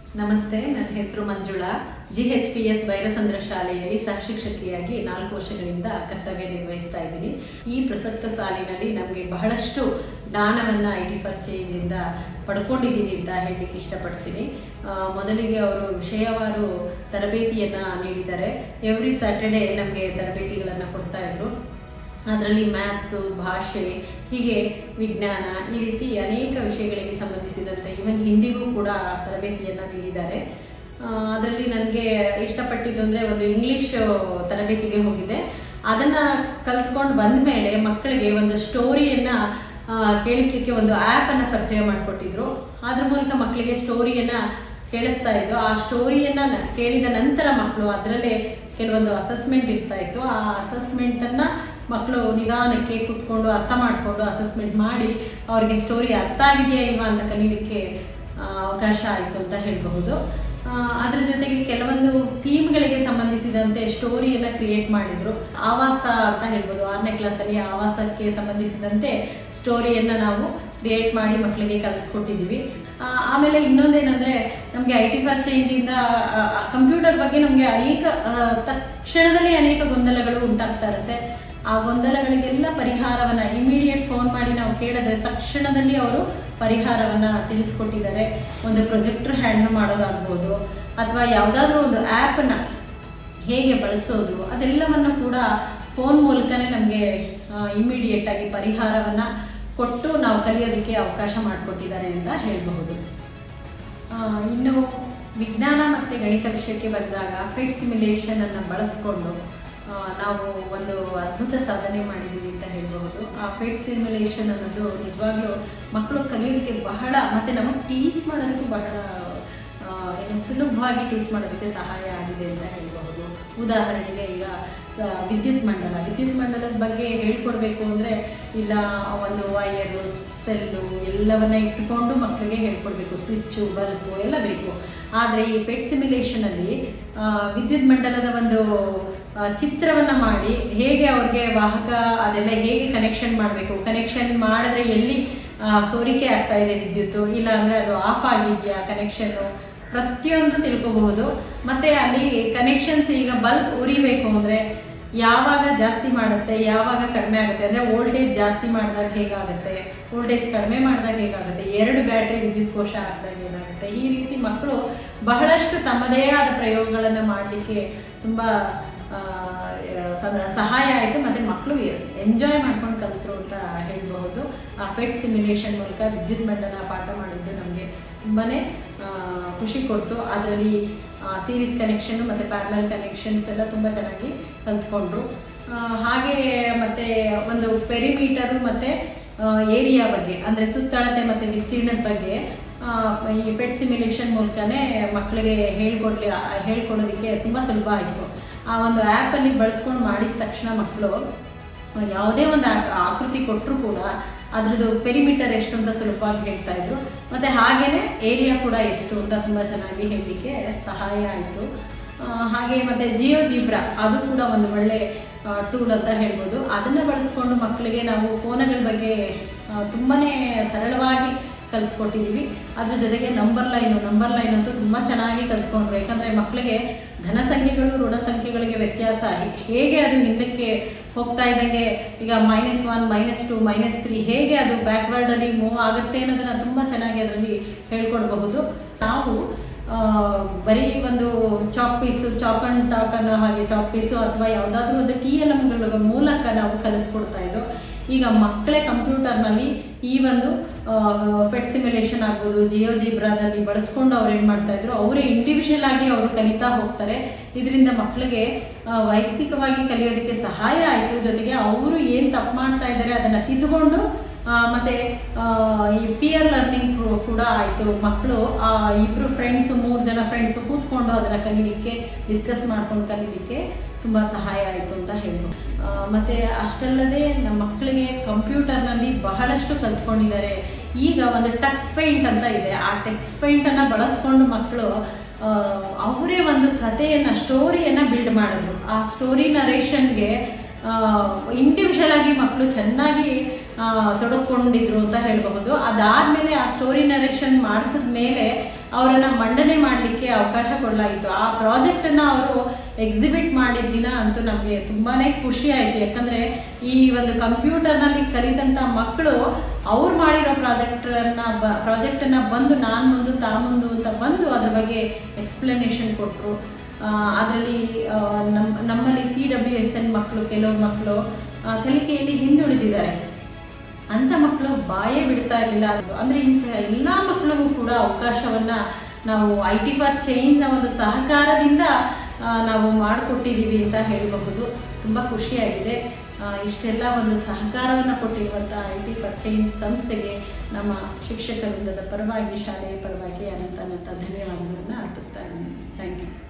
ನಮಸ್ತೆ ನನ್ನ ಹೆಸರು Manjula G H P S Byrasandra ಶಾಲೆಯಲ್ಲಿ ಸಹಶಿಕ್ಷಕಿಯಾಗಿ ನಾಲ್ಕು ವರ್ಷಗಳಿಂದ ಕರ್ತವ್ಯ ನಿರ್ವಹಿಸ್ತಾ ಇದ್ದೀನಿ ಈ ಪ್ರಸಕ್ತ ಸಾಲಿನಲ್ಲಿ ನಮಗೆ ಬಹಳಷ್ಟು ಜ್ಞಾನವನ್ನು ಐ ಟಿ ಫಾರ್ ಚೇಂಜಿಂದ ಪಡ್ಕೊಂಡಿದ್ದೀವಿ ಅಂತ ಹೇಳಲಿಕ್ಕೆ ಇಷ್ಟಪಡ್ತೀನಿ ಆ, ಮೊದಲಿಗೆ ಅವರು ವಿಷಯವಾರು ತರಬೇತಿಯನ್ನು ನೀಡಿದ್ದಾರೆ ಎವ್ರಿ ಸ್ಯಾಟರ್ಡೆ ನಮಗೆ ತರಬೇತಿಗಳನ್ನು ಕೊಡ್ತಾ ಇದ್ರು ಅದರಲ್ಲಿ ಮ್ಯಾಥ್ಸು ಭಾಷೆ ಹೀಗೆ ವಿಜ್ಞಾನ ಈ ರೀತಿ ಅನೇಕ ವಿಷಯಗಳಿಗೆ ಸಂಬಂಧಿಸಿದಂತೆ ಇವನ್ ಹಿಂದಿಗೂ ಕೂಡ ತರಬೇತಿಯನ್ನು ನೀಡಿದ್ದಾರೆ ಅದರಲ್ಲಿ ನನಗೆ ಇಷ್ಟಪಟ್ಟಿದ್ದು ಅಂದರೆ ಒಂದು ಇಂಗ್ಲಿಷ್ ತರಬೇತಿಗೆ ಹೋಗಿದ್ದೆ ಅದನ್ನು ಕಲ್ತ್ಕೊಂಡು ಬಂದ ಮೇಲೆ ಮಕ್ಕಳಿಗೆ ಒಂದು ಸ್ಟೋರಿಯನ್ನು ಕೇಳಿಸ್ಲಿಕ್ಕೆ ಒಂದು ಆ್ಯಪನ್ನು ಪರಿಚಯ ಮಾಡಿಕೊಟ್ಟಿದ್ರು ಅದ್ರ ಮೂಲಕ ಮಕ್ಕಳಿಗೆ ಸ್ಟೋರಿಯನ್ನು ಕೇಳಿಸ್ತಾ ಇದ್ದು ಆ ಸ್ಟೋರಿಯನ್ನ ನ- ಕೇಳಿದ ನಂತರ ಮಕ್ಕಳು ಅದರಲ್ಲೇ ಕೆಲವೊಂದು ಅಸೆಸ್ಮೆಂಟ್ ಇರ್ತಾ ಇತ್ತು ಆ ಅಸೆಸ್ಮೆಂಟನ್ನು ಮಕ್ಕಳು ನಿಧಾನಕ್ಕೆ ಕೂತ್ಕೊಂಡು ಅರ್ಥ ಮಾಡಿಕೊಂಡು ಅಸೆಸ್ಮೆಂಟ್ ಮಾಡಿ ಅವರಿಗೆ ಸ್ಟೋರಿ ಅರ್ಥ ಆಗಿದೆಯಾ ಇಲ್ವಾ ಅಂತ ಕಲೀಲಿಕ್ಕೆ ಆ, ಅವಕಾಶ ಆಯಿತು ಅಂತ ಹೇಳಬಹುದು ಅದ್ರ ಜೊತೆಗೆ ಕೆಲವೊಂದು ಥೀಮ್ಗಳಿಗೆ ಸಂಬಂಧಿಸಿದಂತೆ ಸ್ಟೋರಿಯನ್ನು ಕ್ರಿಯೇಟ್ ಮಾಡಿದ್ರು ಆವಾಸ ಅಂತ ಹೇಳ್ಬೋದು ಆರನೇ ಕ್ಲಾಸಲ್ಲಿ ಆವಾಸಕ್ಕೆ ಸಂಬಂಧಿಸಿದಂತೆ ಸ್ಟೋರಿಯನ್ನು ನಾವು ಕ್ರಿಯೇಟ್ ಮಾಡಿ ಮಕ್ಕಳಿಗೆ ಕಲಿಸ್ಕೊಟ್ಟಿದ್ದೀವಿ ಆ, ಆಮೇಲೆ ಇನ್ನೊಂದೇನೆಂದರೆ ನಮಗೆ ಐ ಟಿ ಫಾರ್ ಚೇಂಜಿಂದ ಕಂಪ್ಯೂಟರ್ ಬಗ್ಗೆ ನಮಗೆ ಅನೇಕ ಆ, ತಕ್ಷಣದಲ್ಲಿ ಅನೇಕ ಗೊಂದಲಗಳು ಉಂಟಾಗ್ತಾ ಇರುತ್ತೆ ಆ ಗೊಂದಲಗಳಿಗೆಲ್ಲ ಪರಿಹಾರವನ್ನ ಇಮಿಡಿಯೇಟ್ ಫೋನ್ ಮಾಡಿ ನಾವು ಕೇಳಿದ್ರೆ ತಕ್ಷಣದಲ್ಲಿ ಅವರು ಪರಿಹಾರವನ್ನ ತಿಳಿಸ್ಕೊಟ್ಟಿದ್ದಾರೆ ಒಂದು ಪ್ರೊಜೆಕ್ಟರ್ ಹ್ಯಾಂಡಲ್ ಮಾಡೋದಾಗ್ಬೋದು ಅಥವಾ ಯಾವುದಾದ್ರೂ ಒಂದು ಆ್ಯಪನ್ನ ಹೇಗೆ ಬಳಸೋದು ಅದೆಲ್ಲವನ್ನು ಕೂಡ ಫೋನ್ ಮೂಲಕನೇ ನಮಗೆ ಇಮಿಡಿಯೇಟ್ ಆಗಿ ಪರಿಹಾರವನ್ನ ಕೊಟ್ಟು ನಾವು ಕಲಿಯೋದಕ್ಕೆ ಅವಕಾಶ ಮಾಡಿಕೊಟ್ಟಿದ್ದಾರೆ ಅಂತ ಹೇಳಬಹುದು ಆ, ಇನ್ನು ವಿಜ್ಞಾನ ಮತ್ತು ಗಣಿತ ವಿಷಯಕ್ಕೆ ಬಂದಾಗ ಫೆಡ್ ಸಿಮ್ಯುಲೇಷನ್ ಅನ್ನು ಬಳಸ್ಕೊಂಡು ಆ, ನಾವು ಒಂದು ಅದ್ಭುತ ಸಾಧನೆ ಮಾಡಿದ್ದೀವಿ ಅಂತ ಹೇಳ್ಬಹುದು ಆ ಫೆಡ್ ಸಿಮ್ಯುಲೇಷನ್ ಅನ್ನೋದು ನಿಜವಾಗ್ಲೂ ಮಕ್ಕಳು ಕಲಿಯೋದಕ್ಕೆ ಬಹಳ ಮತ್ತು ನಮಗೆ ಟೀಚ್ ಮಾಡೋದಕ್ಕೂ ಬಹಳ ಆ, ಏನು ಸುಲಭವಾಗಿ ಟೀಚ್ ಮಾಡೋದಕ್ಕೆ ಸಹಾಯ ಆಗಿದೆ ಅಂತ ಹೇಳ್ಬಹುದು ಉದಾಹರಣೆಗೆ ಈಗ ಸ- ವಿದ್ಯುತ್ ಮಂಡಲ ವಿದ್ಯುತ್ ಮಂಡಲದ ಬಗ್ಗೆ ಹೇಳ್ಕೊಡ್ಬೇಕು ಅಂದರೆ ಇಲ್ಲ ಒಂದು ವೈಯರು ಸೆಲ್ಲು ಎಲ್ಲವನ್ನ ಇಟ್ಟುಕೊಂಡು ಮಕ್ಕಳಿಗೆ ಹೇಳ್ಕೊಡ್ಬೇಕು ಸ್ವಿಚ್ಚು ಬಲ್ಬು ಎಲ್ಲ ಬೇಕು ಆದರೆ ಈ ಪೆಟ್ ಸಿಮ್ಯುಲೇಷನಲ್ಲಿ ವಿದ್ಯುತ್ ಮಂಡಲದ ಒಂದು ಆ, ಚಿತ್ರವನ್ನ ಮಾಡಿ ಹೇಗೆ ಅವ್ರಿಗೆ ವಾಹಕ ಅದೆಲ್ಲ ಹೇಗೆ ಕನೆಕ್ಷನ್ ಮಾಡಬೇಕು ಕನೆಕ್ಷನ್ ಮಾಡಿದ್ರೆ ಎಲ್ಲಿ ಆ, ಸೋರಿಕೆ ಆಗ್ತಾ ಇದೆ ವಿದ್ಯುತ್ತು ಇಲ್ಲ ಅಂದರೆ ಅದು ಆಫ್ ಆಗಿದೆಯಾ ಕನೆಕ್ಷನ್ನು ಪ್ರತಿಯೊಂದು ತಿಳ್ಕೋಬಹುದು ಮತ್ತೆ ಅಲ್ಲಿ ಕನೆಕ್ಷನ್ಸ್ ಈಗ ಬಲ್ಬ್ ಉರಿಬೇಕು ಅಂದ್ರೆ ಯಾವಾಗ ಜಾಸ್ತಿ ಮಾಡುತ್ತೆ ಯಾವಾಗ ಕಡಿಮೆ ಆಗುತ್ತೆ ಅಂದ್ರೆ ವೋಲ್ಟೇಜ್ ಜಾಸ್ತಿ ಮಾಡಿದಾಗ ಹೇಗಾಗುತ್ತೆ ವೋಲ್ಟೇಜ್ ಕಡಿಮೆ ಮಾಡಿದಾಗ ಹೇಗಾಗುತ್ತೆ ಎರಡು ಬ್ಯಾಟ್ರಿ ವಿದ್ಯುತ್ ಕೋಶ ಹಾಕಿದಾಗ ಏನಾಗುತ್ತೆ ಈ ರೀತಿ ಮಕ್ಕಳು ಬಹಳಷ್ಟು ತಮ್ಮದೇ ಆದ ಪ್ರಯೋಗಗಳನ್ನು ಮಾಡಲಿಕ್ಕೆ ತುಂಬಾ ಆ, ಸದ- ಸಹಾಯ ಆಯಿತು ಮತ್ತೆ ಮಕ್ಕಳು ಎಂಜಾಯ್ ಮಾಡ್ಕೊಂಡು ಕಲಿತರು ಅಂತ ಹೇಳ್ಬಹುದು ಆ ಪೆಟ್ ಸಿಮ್ಯುಲೇಷನ್ ಮೂಲಕ ವಿದ್ಯುತ್ ಮಂಡಲ ಪಾಠ ಮಾಡಿದ್ದು ನಮಗೆ ತುಂಬಾನೇ ಆ, ಖುಷಿ ಕೊಟ್ಟು ಅದರಲ್ಲಿ ಸೀರೀಸ್ ಕನೆಕ್ಷನ್ ಮತ್ತು ಪ್ಯಾರಲಲ್ ಕನೆಕ್ಷನ್ಸ್ ಎಲ್ಲ ತುಂಬ ಚೆನ್ನಾಗಿ ಕಲ್ತ್ಕೊಂಡ್ರು ಆ, ಹಾಗೆ ಮತ್ತೆ ಒಂದು ಪೆರಿಮೀಟರು ಮತ್ತು ಏರಿಯಾ ಬಗ್ಗೆ ಅಂದರೆ ಸುತ್ತಳತೆ ಮತ್ತು ವಿಸ್ತೀರ್ಣದ ಬಗ್ಗೆ ಆ, ಈ ಪೆಟ್ ಸಿಮ್ಯುಲೇಷನ್ ಮೂಲಕನೇ ಮಕ್ಕಳಿಗೆ ಹೇಳ್ಕೊಡ್ಲಿ ಹೇಳ್ಕೊಡೋದಕ್ಕೆ ತುಂಬ ಸುಲಭ ಆಯಿತು ಆ ಒಂದು ಆ್ಯಪಲ್ಲಿ ಬಳಸ್ಕೊಂಡು ಮಾಡಿದ ತಕ್ಷಣ ಮಕ್ಕಳು ಯಾವುದೇ ಒಂದು ಆಕ್- ಆಕೃತಿ ಕೊಟ್ಟರು ಕೂಡ ಅದ್ರದ್ದು ಪೆರಿಮೀಟರ್ ಎಷ್ಟು ಅಂತ ಸುಲಭವಾಗಿ ಹೇಳ್ತಾ ಇದ್ರು ಮತ್ತೆ ಹಾಗೇನೆ ಏರಿಯಾ ಕೂಡ ಎಷ್ಟು ಅಂತ ತುಂಬಾ ಚೆನ್ನಾಗಿ ಹೇಳಲಿಕ್ಕೆ ಸಹಾಯ ಆಯಿತು ಹಾಗೆ ಮತ್ತೆ ಜಿಯೋ ಜೀಬ್ರಾ ಅದು ಕೂಡ ಒಂದು ಒಳ್ಳೆ ಟೂಲ್ ಅಂತ ಹೇಳ್ಬೋದು ಅದನ್ನ ಬಳಸ್ಕೊಂಡು ಮಕ್ಕಳಿಗೆ ನಾವು ಫೋನಗಳ ಬಗ್ಗೆ ಆ, ತುಂಬಾನೇ ಸರಳವಾಗಿ ಕಲಿಸ್ಕೊಟ್ಟಿದ್ದೀವಿ ಅದ್ರ ಜೊತೆಗೆ ನಂಬರ್ ಲೈನು ನಂಬರ್ ಲೈನ್ ಅಂತೂ ತುಂಬ ಚೆನ್ನಾಗಿ ಕಲ್ತ್ಕೊಂಡ್ರು ಯಾಕಂದರೆ ಮಕ್ಕಳಿಗೆ ಧನ ಸಂಖ್ಯೆಗಳು ಋಣ ಸಂಖ್ಯೆಗಳಿಗೆ ವ್ಯತ್ಯಾಸ ಹೇಗೆ ಅದು ಹಿಂದಕ್ಕೆ ಹೋಗ್ತಾ ಇದ್ದಂಗೆ ಈಗ minus one minus two minus three ಹೇಗೆ ಅದು ಬ್ಯಾಕ್ವರ್ಡಲ್ಲಿ ಮೂವ್ ಆಗುತ್ತೆ ಅನ್ನೋದನ್ನ ತುಂಬ ಚೆನ್ನಾಗಿ ಅದರಲ್ಲಿ ಹೇಳ್ಕೊಡ್ಬಹುದು ನಾವು ಆ, ಬರೀ ಒಂದು chalk piece chalk and talk ಅನ್ನೋ ಹಾಗೆ ಚಾಕ್ ಪೀಸು ಅಥವಾ ಯಾವುದಾದ್ರೂ ಒಂದು ಟಿ ಎಲ್ ಎಮ್ಗಳ ಮೂಲಕ ನಾವು ಕಲಿಸ್ಕೊಡ್ತಾ ಇದ್ದೋ ಈಗ ಮಕ್ಕಳೇ ಕಂಪ್ಯೂಟರ್ನಲ್ಲಿ ಈ ಒಂದು ಫೆಟ್ ಸಿಮ್ಯುಲೇಷನ್ ಆಗ್ಬೋದು ಜಿಯೋ ಜಿಬ್ರಾದಲ್ಲಿ ಬಳಸ್ಕೊಂಡು ಅವ್ರು ಏನು ಮಾಡ್ತಾ ಇದ್ರು ಅವರೇ ಇಂಡಿವಿಜುವಲ್ ಆಗಿ ಅವರು ಕಲಿತಾ ಹೋಗ್ತಾರೆ ಇದರಿಂದ ಮಕ್ಕಳಿಗೆ ಆ, ವೈಯಕ್ತಿಕವಾಗಿ ಕಲಿಯೋದಕ್ಕೆ ಸಹಾಯ ಆಯಿತು ಜೊತೆಗೆ ಅವರು ಏನು ತಪ್ಪು ಮಾಡ್ತಾ ಇದ್ದಾರೆ ಅದನ್ನು ತಿದ್ದುಕೊಂಡು ಆ, ಮತ್ತೆ ಆ, ಈ ಪಿಯರ್ ಲರ್ನಿಂಗ್ ಕೂಡ ಆಯಿತು ಮಕ್ಕಳು ಇಬ್ಬರು ಫ್ರೆಂಡ್ಸು ಮೂರು ಜನ ಫ್ರೆಂಡ್ಸು ಕೂತ್ಕೊಂಡು ಅದನ್ನು ಕಲೀಲಿಕ್ಕೆ ಡಿಸ್ಕಸ್ ಮಾಡ್ಕೊಂಡು ಕಲೀಲಿಕ್ಕೆ ತುಂಬ ಸಹಾಯ ಆಯಿತು ಅಂತ ಹೇಳ್ಬೋದು ಆ, ಮತ್ತೆ ಅಷ್ಟಲ್ಲದೆ ನಮ್ಮ ಮಕ್ಕಳಿಗೆ ಕಂಪ್ಯೂಟರ್ನಲ್ಲಿ ಬಹಳಷ್ಟು ಕಲ್ತ್ಕೊಂಡಿದ್ದಾರೆ ಈಗ ಒಂದು ಟಕ್ಸ್ ಪೇಂಟ್ ಅಂತ ಇದೆ ಆ ಟೆಕ್ಸ್ ಪೇಂಟನ್ನು ಬಳಸ್ಕೊಂಡು ಮಕ್ಕಳು ಅವರೇ ಒಂದು ಕಥೆಯನ್ನು ಸ್ಟೋರಿಯನ್ನು ಬಿಲ್ಡ್ ಮಾಡಿದ್ರು ಆ ಸ್ಟೋರಿ ನರೇಷನ್ಗೆ ಇಂಡಿವಿಜುವಲ್ ಆಗಿ ಮಕ್ಕಳು ಚೆನ್ನಾಗಿ ಆ, ತೊಡಕೊಂಡಿದ್ರು ಅಂತ ಹೇಳಬಹುದು ಅದಾದ್ಮೇಲೆ ಆ ಸ್ಟೋರಿ ನರೇಷನ್ ಮಾಡಿಸಿದ ಮೇಲೆ ಅವರನ್ನ ಮಂಡನೆ ಮಾಡಲಿಕ್ಕೆ ಅವಕಾಶ ಕೊಡಲಾಯಿತು ಆ ಪ್ರಾಜೆಕ್ಟನ್ನು ಅವರು ಎಕ್ಸಿಬಿಟ್ ಮಾಡಿದ ದಿನ ಅಂತೂ ನಮಗೆ ತುಂಬಾನೇ ಖುಷಿ ಆಯಿತು ಯಾಕಂದರೆ ಈ ಒಂದು ಕಂಪ್ಯೂಟರ್ನಲ್ಲಿ ಕಲಿತಂಥ ಮಕ್ಕಳು ಅವ್ರು ಮಾಡಿರೋ ಪ್ರಾಜೆಕ್ಟನ್ನು ಬ ಪ್ರಾಜೆಕ್ಟನ್ನು ಬಂದು ನಾನು ಮುಂದು ತಾ ಮುಂದು ಅಂತ ಬಂದು ಅದ್ರ ಬಗ್ಗೆ ಎಕ್ಸ್ಪ್ಲನೇಷನ್ ಕೊಟ್ಟರು ಅದರಲ್ಲಿ ನಮ್ಮ ನಮ್ಮಲ್ಲಿ ಸಿ ಡಬ್ಲ್ಯೂ ಎಸ್ ಎನ್ ಮಕ್ಕಳು ಕೆಲವು ಮಕ್ಕಳು ಆ, ಕಲಿಕೆಯಲ್ಲಿ ಹಿಂದುಳಿದಿದ್ದಾರೆ ಅಂಥ ಮಕ್ಕಳು ಬಾಯೇ ಬಿಡ್ತಾ ಇರಲಿಲ್ಲ ಅಂದರೆ ಇಂಥ ಎಲ್ಲ ಮಕ್ಕಳಿಗೂ ಕೂಡ ಅವಕಾಶವನ್ನ ನಾವು ಐ ಟಿ ಫಾರ್ ಚೇಂಜ್ನ ಒಂದು ಸಹಕಾರದಿಂದ ಆ, ನಾವು ಮಾಡಿಕೊಟ್ಟಿದ್ದೀವಿ ಅಂತ ಹೇಳಬಹುದು ತುಂಬ ಖುಷಿಯಾಗಿದೆ ಆ, ಇಷ್ಟೆಲ್ಲ ಒಂದು ಸಹಕಾರವನ್ನು ಕೊಟ್ಟಿರುವಂಥ ಐ ಟಿ ಫಾರ್ ಚೇಂಜ್ ಸಂಸ್ಥೆಗೆ ನಮ್ಮ ಶಿಕ್ಷಕ ವೃಂದದ ಪರವಾಗಿ ಶಾಲೆಯ ಪರವಾಗಿ ಅನಂತ ಅನಂತ ಧನ್ಯವಾದಗಳನ್ನು ಅರ್ಪಿಸ್ತಾ ಇದ್ದೀನಿ ಥ್ಯಾಂಕ್ ಯು